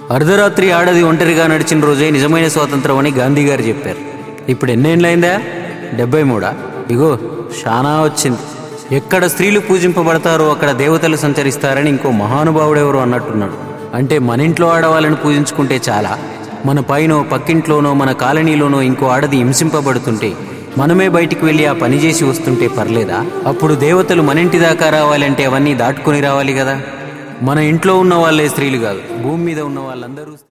అర్ధరాత్రి ఆడది ఒంటరిగా నడిచిన రోజే నిజమైన స్వాతంత్రం అని గాంధీ గారు చెప్పారు ఇప్పుడు ఎన్నేళ్ళైందా డెబ్బై మూడా ఇగో షానా వచ్చింది ఎక్కడ స్త్రీలు పూజింపబడతారో అక్కడ దేవతలు సంచరిస్తారని ఇంకో మహానుభావుడెవరు అన్నట్టున్నాడు అంటే మన ఇంట్లో ఆడవాళ్ళని పూజించుకుంటే చాలా మన పైనో పక్కింట్లోనో మన కాలనీలోనో ఇంకో ఆడది హింసింపబడుతుంటే మనమే బయటికి వెళ్ళి ఆ పని చేసి వస్తుంటే పర్లేదా అప్పుడు దేవతలు మన ఇంటి దాకా రావాలంటే అవన్నీ దాటుకొని రావాలి కదా మన ఇంట్లో ఉన్న వాళ్ళే స్త్రీలు కాదు భూమి మీద ఉన్న వాళ్ళందరూ